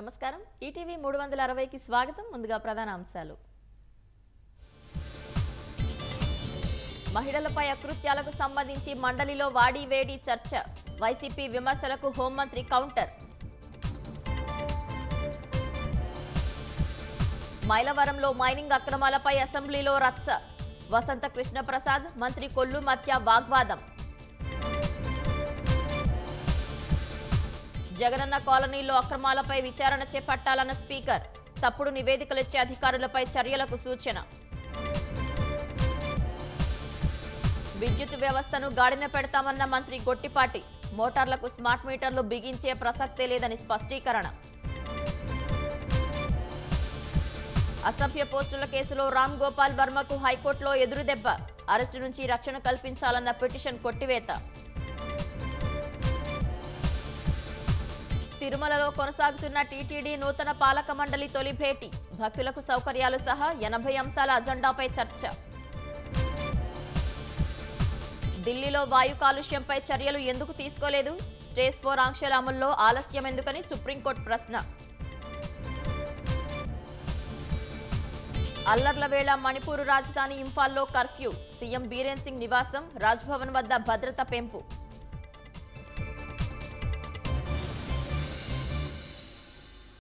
నమస్కారం ఈటీవీ మూడు వందల అరవైకి స్వాగతం ముందుగా ప్రధాన అంశాలు మహిళలపై అకృత్యాలకు సంబంధించి మండలిలో వాడి వేడి చర్చ వైసీపీ విమర్శలకు హోంమంత్రి కౌంటర్ మైలవరంలో మైనింగ్ అక్రమాలపై అసెంబ్లీలో రచ్చ వసంత కృష్ణప్రసాద్ మంత్రి కొల్లు మధ్య వాగ్వాదం జగనన్న కాలనీలో అక్రమాలపై విచారణ చేపట్టాలన్న స్పీకర్ తప్పుడు నివేదికలిచ్చే అధికారులపై చర్యలకు సూచన విద్యుత్ వ్యవస్థను గాడిన పెడతామన్న మంత్రి గొట్టిపాటి మోటార్లకు స్మార్ట్ మీటర్లు బిగించే ప్రసక్తే లేదని స్పష్టీకరణ అసభ్య పోస్టుల కేసులో రామ్ గోపాల్ వర్మకు హైకోర్టులో ఎదురుదెబ్బ అరెస్టు నుంచి రక్షణ కల్పించాలన్న పిటిషన్ కొట్టివేత తిరుమలలో కొనసాగుతున్న టీటీడీ నూతన పాలక మండలి తొలి భేటీ భక్తులకు సౌకర్యాలు సహా ఎనభై అంశాల అజెండాపై చర్చ ఢిల్లీలో వాయు కాలుష్యంపై చర్యలు ఎందుకు తీసుకోలేదు స్టేజ్ ఫోర్ ఆంక్షల అమల్లో ఆలస్యం ఎందుకని సుప్రీంకోర్టు ప్రశ్న అల్లర్ల వేళ మణిపూర్ రాజధాని ఇంఫాల్లో కర్ఫ్యూ సీఎం బీరేన్ సింగ్ నివాసం రాజ్భవన్ వద్ద భద్రత పెంపు